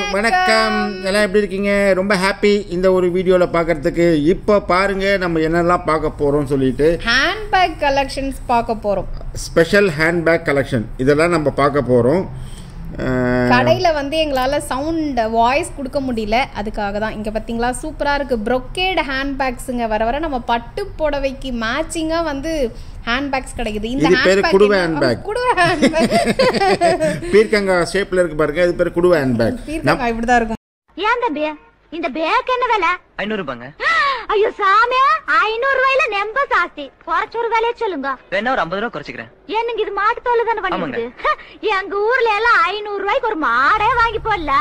வணக்கம் எல்லாம் எப்படி இருக்கீங்க ரொம்ப ஹாப்பி இந்த ஒரு வீடியோவில் பார்க்கறதுக்கு இப்போ பாருங்க நம்ம என்னெல்லாம் பார்க்க போகிறோம் சொல்லிட்டு ஹேண்ட்பேக் கலெக்ஷன்ஸ் பார்க்க போறோம் ஸ்பெஷல் ஹேண்ட்பேக் கலெக்ஷன் இதெல்லாம் நம்ம பார்க்க போகிறோம் கடையில வந்து எங்களால சவுண்ட் வாய்ஸ் கொடுக்க முடியல அதுக்காக தான் இங்க பாத்தீங்களா சூப்பரா இருக்கு brocade ஹேண்ட்பேக்ஸுங்க வர வர நம்ம பட்டு புடவைக்கு மேட்சிங்கா வந்து ஹேண்ட்பேக்ஸ் கிடைக்குது இந்த இது பேரு handbag குடுவை என்ன- handbag. குடுவை ஹேண்ட்பேக் பீர்க்கங்காய் ஷேப்பில் இருக்கு பாருங்க இது பேர் குடுவை ஹேண்ட்பேக் பீர்க்கங்காய் இப்படிதான் இருக்கும் ஏன் தம்பி இந்த பேக் என்ன விலை ஐநூறு ரூபாங்க ஐயோ சாமி ஐநூறு ரூபாயில நெம்ப ஜாஸ்தி குறைச்ச ஒரு விலைய சொல்லுங்க வேணா ஒரு ஐம்பது ரூபா குறைச்சிக்கிறேன் என்னங்க இது மாட்டு தோல் தானே பண்ணிருக்கு எங்க ஊர்ல எல்லாம் ஐநூறு ரூபாய்க்கு ஒரு மாடே வாங்கி போடல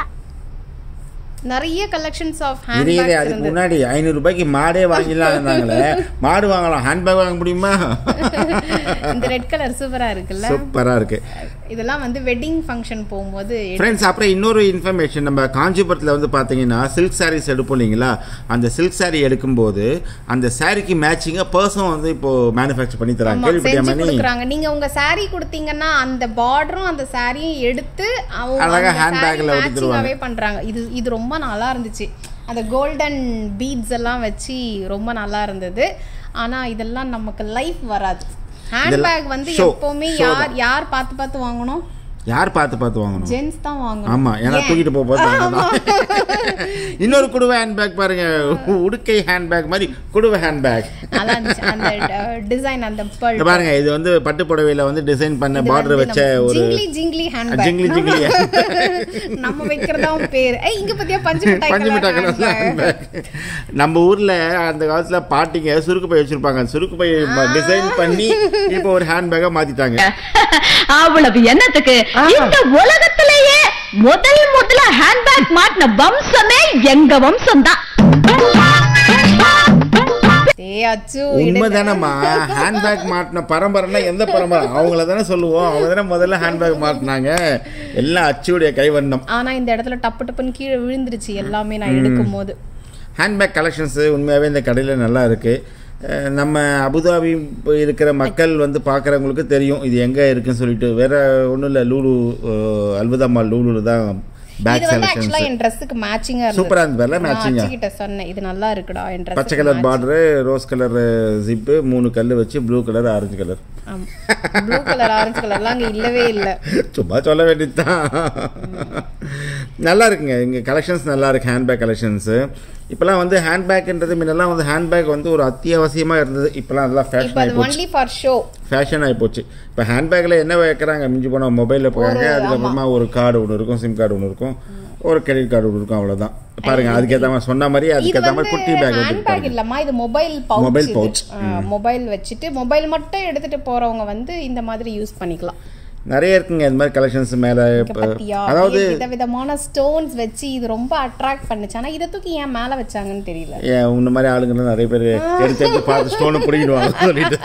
நிறைய கலெக்ஷன்ஸ் ஆஃப் இதே இதே ஹேண்ட்பேக்ஸ் அதுக்கு இருந்து முன்னாடி ஐநூறு ரூபாய்க்கு மாடே வாங்கிடலாம் இருந்தாங்களே மாடு வாங்கலாம் ஹேண்ட்பேக் வாங்க முடியுமா இந்த ரெட் கலர் சூப்பரா இருக்குல்ல சூப்பராக இருக்கு இதெல்லாம் வந்து வெட்டிங் ஃபங்க்ஷன் போகும்போது எடு- ஃப்ரெண்ட்ஸ் அப்புறம் இன்னொரு இன்ஃபர்மேஷன் நம்ம காஞ்சிபுரத்தில் வந்து பார்த்தீங்கன்னா சில்க் சாரீஸ் எடுப்போம் இல்லைங்களா அந்த சில்க் சாரீ எடுக்கும்போது அந்த சாரிக்கு மேட்சிங்காக பர்சன் வந்து இப்போ மேனுஃபேக்சர் பண்ணி தராங்க ஆமா, கேள்விப்பட்டியா செஞ்சு மணி கொடுக்குறாங்க நீங்க உங்க saree கொடுத்தீங்கன்னா அந்த பார்டரும் அந்த சாரியும் எடுத்து அவங்க அழகா அந்த handbag saree ல ஒட்டி தருவாங்க. matching-ஆவே பண்றாங்க இது இது ரொம்ப நல்லா இருந்துச்சு அந்த கோல்டன் பீட்ஸ் எல்லாம் வச்சு ரொம்ப நல்லா இருந்தது ஆனா இதெல்லாம் நமக்கு லைஃப் வராது ஹேண்ட்பேக் வந்து show, எப்பவுமே show யார் யார் பார்த்து பார்த்து வாங்கணும் யார் பார்த்து பார்த்து வாங்கணும் ஜென்ஸ் தான் வாங்கணும் ஆமா ஏன்னா ஏன்? தூக்கிட்டு போக போது இன்னொரு குடுவை ஹேண்ட்பேக் பாருங்க உடுக்கை ஹேண்ட்பேக் மாதிரி குடுவை ஹேண்ட்பேக் நல்லா இருந்துச்சு அந்த டிசைன் அந்த pearl. இந்த பாருங்க இது வந்து பட்டு புடவையில வந்து டிசைன் பண்ண இது பார்டர் வந்து வச்ச நம்ம ஒரு ஜிங்லி ஜிங்லி ஹேண்ட்பேக் ஜிங்லி ஜிங்லி நம்ம வைக்கிறதா பேர் ஏய் இங்க பத்தியா பஞ்சு மிட்டாய் பஞ்சு colour மிட்டாய் கலர்ல handbag. handbag. நம்ம ஊர்ல அந்த காலத்துல பாட்டிங்க சுருக்கு பை வச்சிருப்பாங்க அந்த சுருக்கு பை டிசைன் பண்ணி இப்போ ஒரு ஹேண்ட்பேக்கா மாத்திட்டாங்க அவ்வளவு என்னத்துக்கு இந்த உலகத்திலேயே முதல் முதல்ல ஹேண்ட்பேக் மாட்டின வம்சமே எங்க வம்சம் தான் ஏய் அச்சு உண்மைதானம்மா ஹேண்ட்பேக் மாட்டின பரம்பரைனா எந்த பரம்பரை அவங்கள தானே சொல்லுவோம் அவங்க தானே முதல்ல ஹேண்ட்பேக் மாட்டினாங்க எல்லாம் அச்சுடைய கைவண்ணம் ஆனா இந்த இடத்துல டப்பு டப்புன்னு கீழே விழுந்துருச்சு எல்லாமே நான் எடுக்கும் போது ஹேண்ட்பேக் கலெக்ஷன்ஸு உண்மையாகவே இந்த கடையில் நல்லா இருக்குது நம்ம அபுதாபி இருக்கிற மக்கள் வந்து பார்க்குறவங்களுக்கு தெரியும் இது எங்கே இருக்குன்னு சொல்லிட்டு வேற ஒன்றும் இல்லை லூலு அஹ், அல்விதா மால் லூலு தான் பேக் இது வந்து ஆக்சுவலா செலக்ஷன்ஸ் என் ட்ரெஸ்ஸுக்கு மேட்சிங்கா இருந்தது சூப்பரா இருந்ததுல நான் மேட்சிங்கா அச்சுக்கிட்ட சொன்னேன் இது நல்லா இருக்குடா என் ட்ரெஸ் பச்சை colour border rose colour zip மூணு கல் வச்சு blue colour orange colour blue colour orange கலர்லாம் அங்க இல்லவே இல்ல சும்மா சொல்ல வேண்டியதுதான் நல்லா இருக்குங்க இங்கே கலெக்ஷன்ஸ் நல்லா இருக்கு ஹேண்ட்பேக் கலெக்ஷன்ஸு இப்போலாம் வந்து ஹேண்ட்பேக்ன்றது முன்னெல்லாம் வந்து ஹேண்ட்பேக் வந்து ஒரு அத்தியாவசியமாக இருந்தது இப்போலாம் நல்லா ஃபேஷன் இப்போ அது ஆகி போச்சு ஒன்லி ஃபார் ஷோ ஃபேஷன் ஆகி போச்சு இப்போ ஹேண்ட்பேக்கில் என்ன வைக்கிறாங்க மிஞ்சி போனால் மொபைலில் போகிறாங்க அதுக்கப்புறமா ஒரு கார்டு ஒன்று இருக்கும் சிம் கார்டு ஒன்று இருக்கும் ஒரு கிரெடிட் கார்டு ஒன்று இருக்கும் அவ்வளோதான் பாருங்க அதுக்கேற்ற மாதிரி சொன்ன மாதிரி இது அதுக்கேற்ற மாதிரி வந்து குட்டி பேக் ஹேண்ட் வந்து பேக் இல்லம்மா இது mobile pouch Mobile pouch. Mobile வச்சுட்டு மொபைல் மட்டும் எடுத்துட்டு போறவங்க வந்து இந்த மாதிரி யூஸ் பண்ணிக்கலாம் நிறைய இருக்குங்க இந்த மாதிரி கலெக்ஷன்ஸ் மேலே இங்க பாத்தியா அதாவது விதவிதமான ஸ்டோன்ஸ் வச்சு இது ரொம்ப அட்ராக்ட் பண்ணுச்சு ஆனா இதை தூக்கி ஏன் மேல வச்சாங்கன்னு தெரியல ஏன் உன்ன மாதிரி ஆளுங்கலாம் நிறைய பேர் எடுத்து எடுத்து பார்த்து ஸ்டோனை பிடிக்கிடுவாங்க சொல்லிட்டு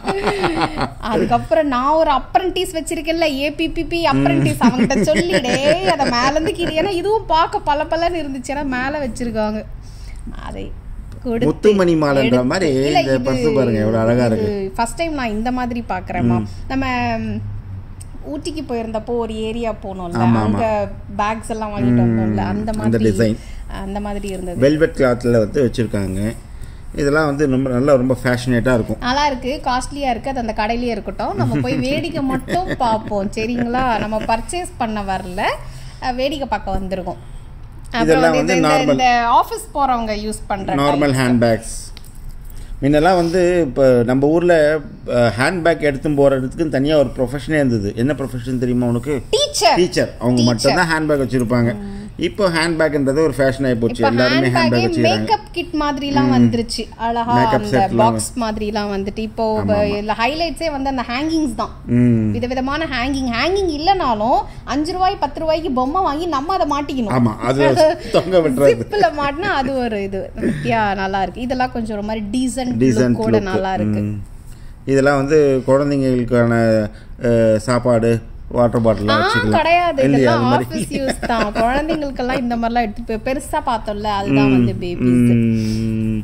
அதுக்கப்புறம் நான் ஒரு அப்ரண்டிஸ் வச்சிருக்கேன்ல ஏபிபிபி அப்ரண்டிஸ் அவங்ககிட்ட சொல்லிடே அத மேல இருந்து கீழே ஏன்னா இதுவும் பார்க்க பல பலன்னு இருந்துச்சு ஏன்னா மேல வச்சிருக்காங்க அதை கொடுத்து முத்துமணி மாலைன்ற எடுத்து- மாதிரி இல்ல, இந்த இது- பர்ஸ் பாருங்க எவ்வளவு அழகா இருக்கு இது ஃபர்ஸ்ட் டைம் நான் இந்த மாதிரி பாக்குறேம்மா நம்ம ம், ஊட்டிக்கு போயிருந்தப்போ ஒரு ஏரியா போனோம்ல ஆமா, ஆமா. அங்க பேக்ஸ் எல்லாம் வாங்கிட்டு வந்தோம்ல அந்த அந்த மாதிரி design. அந்த மாதிரி இருந்தது வெல்வெட் கிளாத்தில் வந்து வச்சுருக்காங்க இதெல்லாம் வந்து ரொம்ப நல்லா ரொம்ப ஃபேஷனேட்டாக இருக்கும் நல்லா இருக்கு காஸ்ட்லியா இருக்கு அது அந்த கடையிலேயே இருக்கட்டும் நம்ம போய் வேடிக்கை மட்டும் பார்ப்போம் சரிங்களா நம்ம பர்ச்சேஸ் பண்ண வரல அஹ், வேடிக்கை பார்க்க வந்திருக்கோம் அப்புறம் இதெல்லாம் வந்து வந்து இந்த- normal. இந்த ஆபீஸ் போறவங்க யூஸ் பண்ற நார்மல் ஹேண்ட்பேக்ஸ் முன்னெல்லாம் வந்து இப்போ நம்ம ஊரில் ஹேண்ட்பேக் எடுத்து போகிறதுக்கு தனியாக ஒரு ப்ரொஃபஷனே இருந்தது என்ன ப்ரொஃபஷன் தெரியுமா உனக்கு டீச்சர் டீச்சர் அவங்க மட்டும்தான் ஹேண்ட்பேக் வச்சுருப்பாங்க இப்போ ஹேண்ட்பேக்ன்றது ஒரு ஃபேஷன் ஆகி போச்சு இப்ப எல்லாருமே ஹேண்ட்பேக்கே ஹேண்ட்பேக் வச்சுக்கிறாங்க மேக்கப் கிட் மாதிரிலாம் வந்துருச்சு அழகா Makeup அந்த set லாம் பாக்ஸ் மாதிரிலாம் வந்துட்டு இப்போ இதுல ஹைலைட்ஸே வந்து அந்த ஹேங்கிங்ஸ் தான் ம் விதவிதமான ஹேங்கிங் ஹேங்கிங் இல்லைனாலும் அஞ்சு ரூபாய் பத்து ரூபாய்க்கு பொம்மை வாங்கி நம்ம அதை மாட்டிக்கணும் ஆமாம் அது தொங்க விட்டுறது ஜிப்ல மாட்டினா அது ஒரு இது யா நல்லா இருக்கு இதெல்லாம் கொஞ்சம் ஒரு மாதிரி டீசன்ட் டீசன்ட் கூட நல்லா இருக்கு இதெல்லாம் வந்து குழந்தைங்களுக்கான அஹ், சாப்பாடு வாட்டர் பாட்டிலாம் ஆ வச்சுக்கலாம் கிடையாது இல்லையா இதெல்லாம் அது மாதிரி ஆபீஸ் யூஸ் தான் குழந்தைங்களுக்கெல்லாம் இந்த மாதிரிலாம் எடுத்து போய் பெருசா பார்த்தோம்ல அதுதான் வந்து பேபிஸ் ம்.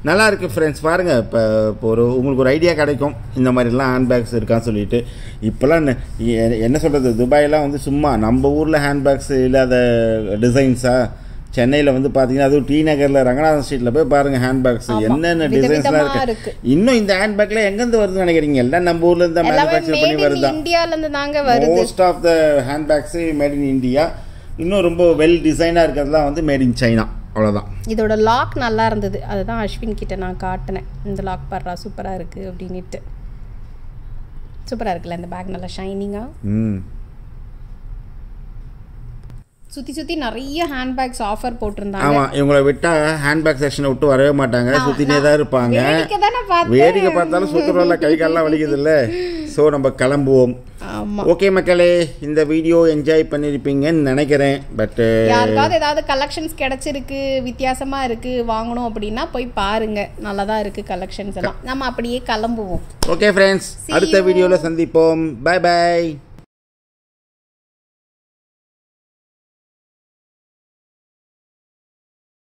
நல்லா இருக்குது ஃப்ரெண்ட்ஸ் பாருங்கள் இப்போ இப்போ ஒரு உங்களுக்கு ஒரு ஐடியா கிடைக்கும் இந்த மாதிரிலாம் ஹேண்ட்பேக்ஸ் இருக்கான்னு சொல்லிட்டு இப்போல்லாம் நெ- எ- என்ன சொல்கிறது துபாயெல்லாம் வந்து சும்மா நம்ம ஊரில் ஹேண்ட்பேக்ஸ் இல்லாத டிசைன்ஸா சென்னையில் வந்து பார்த்தீங்கன்னா அதுவும் டி நகரில் ரங்கநாதன் ஸ்ட்ரீட்டில் போய் பாருங்கள் ஹேண்ட்பேக்ஸ் ஆமா. என்னென்ன விதவிதமா டிசைன்ஸ்லாம் இருக்கு. இருக்குது இன்னும் இந்த ஹேண்ட்பேக்ல எங்கேருந்து வருதுன்னு நினைக்கிறீங்க எல்லாம் நம்ம ஊர்ல இருந்து எல்லாமே மேனுஃபேக்சர் பண்ணி மேட் இன் வருதா இந்தியால இருந்து தாங்க வருது most of the handbags made in India இன்னும் ரொம்ப வெல் டிசைனாக இருக்கிறதுலாம் வந்து மேட் இன் சைனா அவ்வளோதான் இதோட லாக் நல்லா இருந்தது அதுதான் அஸ்வின் கிட்ட நான் காட்டினேன் இந்த லாக் பாடுறா சூப்பரா இருக்கு அப்படின்னுட்டு சூப்பரா இருக்குல்ல இந்த பேக் நல்லா ஷைனிங்கா ம் சுத்தி சுத்தி நிறைய ஹேண்ட்பேக்ஸ் ஆஃபர் போட்டிருந்தாங்க ஆமாம் இவங்களை விட்டால் ஹேண்ட்பேக் செக்ஷனை விட்டு வரவே மாட்டாங்க சுற்றினே தான் இருப்பாங்க வேடிக்கை தானே பார்த்தேன் வேடிக்கை பார்த்தாலும் சுற்றுறோம்ல கை கால்லாம் வலிக்குது இல்லை ஸோ நம்ம கிளம்புவோம் ஆமா ஓகே மக்களே இந்த வீடியோ என்ஜாய் பண்ணியிருப்பீங்கன்னு நினைக்கிறேன் பட்டு யாருக்காவது ஏதாவது கலெக்ஷன்ஸ் கிடைச்சிருக்கு வித்தியாசமா இருக்கு வாங்கணும் அப்படின்னா போய் பாருங்க நல்லா தான் இருக்கு கலெக்ஷன்ஸ் எல்லாம் நம்ம அப்படியே கிளம்புவோம் ஓகே ஃப்ரெண்ட்ஸ் See அடுத்த you. வீடியோவில் சந்திப்போம் பை பை